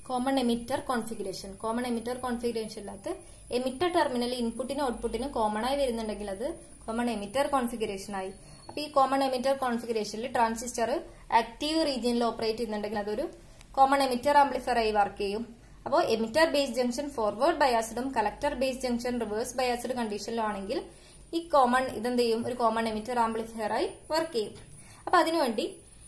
common emitter configuration common emitter കോൺഫിഗറേഷനിനകത്ത് emitter terminal ഇൻപുട്ടിനും ഔട്ട്പുട്ടിനും കോമൺ ആയി വരുന്നുണ്ടെങ്കിൽ അത് കോമൺ എമിറ്റർ കോൺഫിഗറേഷൻ ആയി അപ്പൊ ഈ കോമൺ എമിറ്റർ കോൺഫിഗറേഷനിൽ ട്രാൻസിസ്റ്റർ ആക്റ്റീവ് റീജിയനിൽ ഓപ്പറേറ്റ് ചെയ്യുന്നുണ്ടെങ്കിൽ അതൊരു കോമൺ എമിറ്റർ ആംപ്ലിഫയർ ആയി വർക്ക് ചെയ്യും അപ്പോൾ എമിറ്റർ ബേസ് ജംഗ്ഷൻ ഫോർവേഡ് ബയാസ്ഡും collector base junction reverse biased കണ്ടീഷനിലും ആണെങ്കിൽ ഈ കോമൺ ഇതെന്ത് ചെയ്യും ഒരു കോമൺ എമിറ്റർ ആംപ്ലിഫയർ ആയി വർക്ക് ചെയ്യും അപ്പൊ അതിനുവേണ്ടി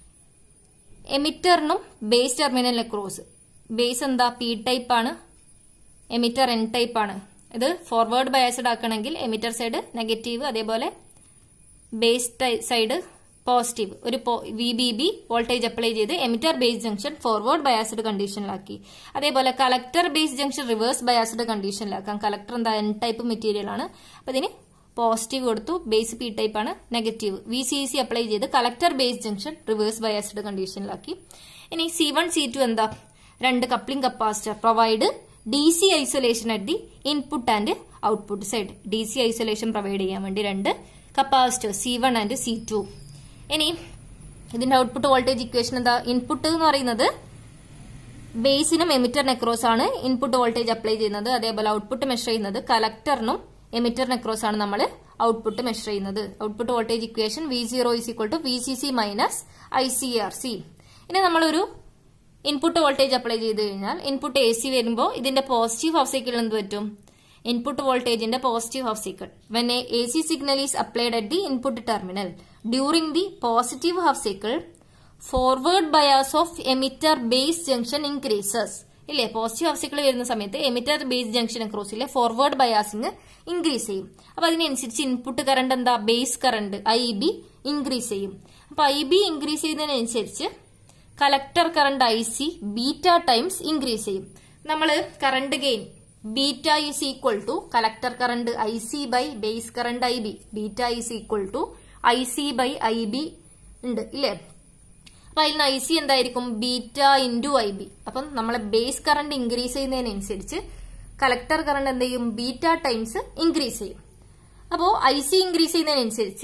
എമിറ്ററിനും ബേസ് ടെർമിനലിലെ ക്രോസ് ബേസ് എന്താ പി ടൈപ്പ് ആണ് എമിറ്റർ എൻ ടൈപ്പ് ആണ് ഇത് ഫോർവേഡ് ബയാസ്ഡ് ആക്കണമെങ്കിൽ എമിറ്റർ സൈഡ് നെഗറ്റീവ് അതേപോലെ ബേസ് സൈഡ് പോസിറ്റീവ് ഒരു V B B voltage apply ചെയ്ത് emitter base junction forward biased കണ്ടീഷനിലാക്കി അതേപോലെ collector base junction reverse biased കണ്ടീഷനിലാക്കാം കളക്ടർ എന്താ എൻ ടൈപ്പ് മെറ്റീരിയൽ ആണ് അപ്പൊ ഇതിന് പോസിറ്റീവ് കൊടുത്തു ബേസ് പി ടൈപ്പ് ആണ് negative V C C apply ചെയ്ത് collector base junction reverse biased കണ്ടീഷനിലാക്കി ഇനി സി വൺ സി ടു എന്താ രണ്ട് coupling capacitor provide D C isolation at the input and output side D C isolation provide ചെയ്യാൻ വേണ്ടി രണ്ട് capacitor C one and C two ഇനി ഇതിന്റെ output voltage equation എന്താ ഇൻപുട്ട് എന്ന് പറയുന്നത് ബേസിനും എമിറ്റർ നെക്രോസ് ആണ് ഇൻപുട്ട് വോൾട്ടേജ് അപ്ലൈ ചെയ്യുന്നത് അതേപോലെ ഔട്ട്പുട്ട് മെഷർ ചെയ്യുന്നത് കലക്ടറിനും എമിറ്റർ നെക്രോസ് ആണ് നമ്മൾ ഔട്ട്പുട്ട് മെഷർ ചെയ്യുന്നത് output voltage equation V zero is equal to V C C minus I C R C ഇനി നമ്മളൊരു ഇൻപുട്ട് വോൾട്ടേജ് അപ്ലൈ ചെയ്ത് കഴിഞ്ഞാൽ ഇൻപുട്ട് എ സി വരുമ്പോൾ ഇതിന്റെ പോസിറ്റീവ് ഹാഫ് സൈക്കിൾ എന്ത് പറ്റും ഇൻപുട്ട് വോൾട്ടേജിന്റെ positive half cycle when a A C signal is applied at the input terminal during the positive half cycle forward bias of emitter base junction increases ഇല്ലേ positive half cycle വരുന്ന സമയത്ത് emitter base junction ക്രോസിലെ forward biasing increase ചെയ്യും അപ്പൊ അതിനനുസരിച്ച് input current എന്താ base current I B increase ചെയ്യും അപ്പൊ ഐ ബി ഇൻക്രീസ് ചെയ്യുന്നതിനനുസരിച്ച് collector current I C beta times increase ചെയ്യും നമ്മൾ current gain beta is equal to collector current I C by base current I B beta is equal to I C by I B ഉണ്ട് ഇല്ലേ അപ്പൊ അതിന് I C എന്തായിരിക്കും beta into I B അപ്പം നമ്മളെ base current increase ചെയ്യുന്നതിനനുസരിച്ച് collector current എന്ത് ചെയ്യും ബീറ്റ ടൈംസ് ഇൻക്രീസ് ചെയ്യും അപ്പോൾ ഐ സി ഇൻക്രീസ് ചെയ്യുന്നതിനനുസരിച്ച്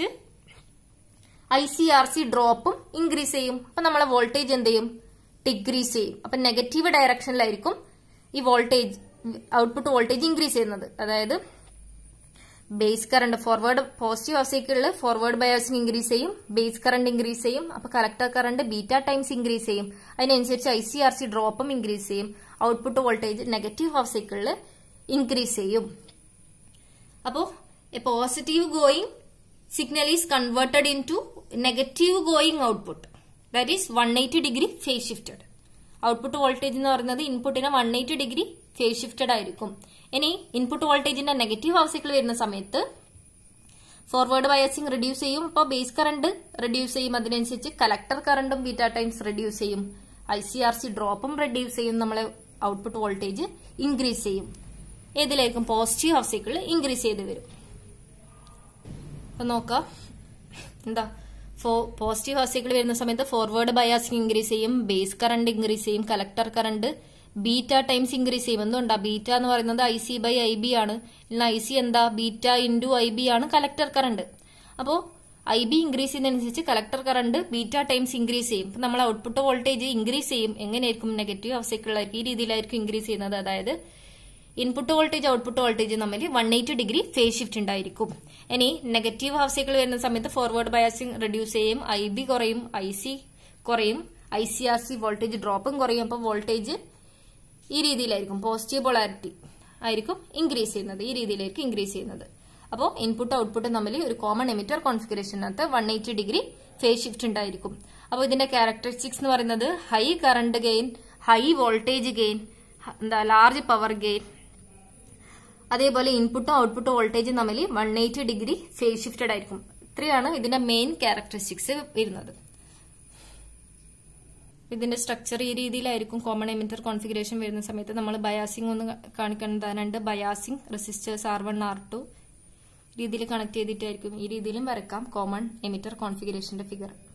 ഐ സി ആർ സി ഡ്രോപ്പും ഇൻക്രീസ് ചെയ്യും അപ്പൊ നമ്മളെ വോൾട്ടേജ് എന്ത് ചെയ്യും ഡിക്രീസ് ചെയ്യും അപ്പൊ നെഗറ്റീവ് ഡയറക്ഷനിലായിരിക്കും ഈ വോൾട്ടേജ് ഔട്ട്പുട്ട് വോൾട്ടേജ് ഇൻക്രീസ് ചെയ്യുന്നത് അതായത് base current forward positive half സൈക്കിളിൽ ഫോർവേഡ് ബയോസിന് ഇൻക്രീസ് ചെയ്യും ബേസ് കറണ്ട് ഇൻക്രീസ് ചെയ്യും അപ്പൊ collector current beta times increase ചെയ്യും അതിനനുസരിച്ച് ഐ സി ആർ സി ഡ്രോപ്പും ഇൻക്രീസ് ചെയ്യും ഔട്ട്പുട്ട് വോൾട്ടേജ് നെഗറ്റീവ് ഹാഫ് സൈക്കിളിൽ ഇൻക്രീസ് ചെയ്യും അപ്പോ a positive going signal is converted into negative going output that is one eighty degree phase shifted output voltage എന്ന് പറയുന്നത് ഇൻപുട്ടിന് one eighty degree phase shifted ആയിരിക്കും ഇനി input വോൾട്ടേജിന്റെ negative half cycle വരുന്ന സമയത്ത് ഫോർവേഡ് ബയസിംഗ് റെഡ്യൂസ് ചെയ്യും അപ്പോൾ ബേസ് കറണ്ട് റെഡ്യൂസ് ചെയ്യും അതിനനുസരിച്ച് കലക്ടർ കറണ്ടും ബീറ്റ ടൈംസ് റെഡ്യൂസ് ചെയ്യും ഐ സി ആർ സി ഡ്രോപ്പും റെഡ്യൂസ് ചെയ്യും നമ്മളെ ഔട്ട്പുട്ട് വോൾട്ടേജ് ഇൻക്രീസ് ചെയ്യും ഏതിലായിരിക്കും പോസിറ്റീവ് ഹാഫ് സൈക്കിൾ ഇൻക്രീസ് ചെയ്ത് വരും അപ്പൊ നോക്കാം എന്താ ഫോ പോസിറ്റീവ് ഹാഫ് സൈക്കിൾ വരുന്ന സമയത്ത് ഫോർവേഡ് ബയാസിംഗ് ഇൻക്രീസ് ചെയ്യും ബേസ് കറണ്ട് ഇൻക്രീസ് ചെയ്യും collector current beta times increase ചെയ്യും എന്തുകൊണ്ടാ ബീറ്റ എന്ന് പറയുന്നത് I C by I B ആണ് ഐ സി എന്താ ബീറ്റ ഇൻറ്റു ഐ ബി ആണ് കലക്ടർ കറണ്ട് അപ്പോ ഐ ബി ഇൻക്രീസ് ചെയ്യുന്നതനുസരിച്ച് collector current beta times increase ചെയ്യും അപ്പൊ നമ്മൾ ഔട്ട്പുട്ട് വോൾട്ടേജ് ഇൻക്രീസ് ചെയ്യും എങ്ങനെയായിരിക്കും നെഗറ്റീവ് ഹാഫ് സൈക്കിളിലായിരിക്കും ഈ രീതിയിലായിരിക്കും ഇൻക്രീസ് ചെയ്യുന്നത് അതായത് ഇൻപുട്ട് വോൾട്ടേജ് ഔട്ട്പുട്ട് വോൾട്ടേജ് തമ്മിൽ one eighty degree phase shift ഉണ്ടായിരിക്കും ഇനി നെഗറ്റീവ് ഹാഫ് സൈക്കിൾ വരുന്ന സമയത്ത് ഫോർവേഡ് ബയാസിംഗ് റെഡ്യൂസ് ചെയ്യും ഐ ബി കുറയും ഐ സി കുറയും I C R C voltage ഡ്രോപ്പും കുറയും അപ്പോൾ വോൾട്ടേജ് ഈ രീതിയിലായിരിക്കും പോസിറ്റീവ് പൊളാരിറ്റി ആയിരിക്കും ഇൻക്രീസ് ചെയ്യുന്നത് ഈ രീതിയിലായിരിക്കും ഇൻക്രീസ് ചെയ്യുന്നത് അപ്പോൾ ഇൻപുട്ട് ഔട്ട്പുട്ടും തമ്മിൽ ഒരു കോമൺ എമിറ്റർ കോൺഫിഗറേഷനകത്ത് one eighty degree phase shift ഉണ്ടായിരിക്കും അപ്പോൾ ഇതിന്റെ ക്യാരക്ടറിസ്റ്റിക്സ് എന്ന് പറയുന്നത് high current gain high voltage gain എന്താ ലാർജ് പവർ ഗെയിൻ അതേപോലെ ഇൻപുട്ടും ഔട്ട്പുട്ടും വോൾട്ടേജും തമ്മിൽ one eighty degree phase shifted ആയിരിക്കും ഇത്രയാണ് ഇതിന്റെ മെയിൻ ക്യാരക്ടറിസ്റ്റിക്സ് വരുന്നത് ഇതിന്റെ സ്ട്രക്ചർ ഈ രീതിയിലായിരിക്കും കോമൺ എമിറ്റർ കോൺഫിഗറേഷൻ വരുന്ന സമയത്ത് നമ്മൾ ബയാസിംഗ് ഒന്ന് കാണിക്കുന്നത് രണ്ട് biasing resistors R one R two രീതിയിൽ കണക്ട് ചെയ്തിട്ടായിരിക്കും ഈ രീതിയിലും വരക്കാം കോമൺ എമിറ്റർ കോൺഫിഗറേഷന്റെ ഫിഗർ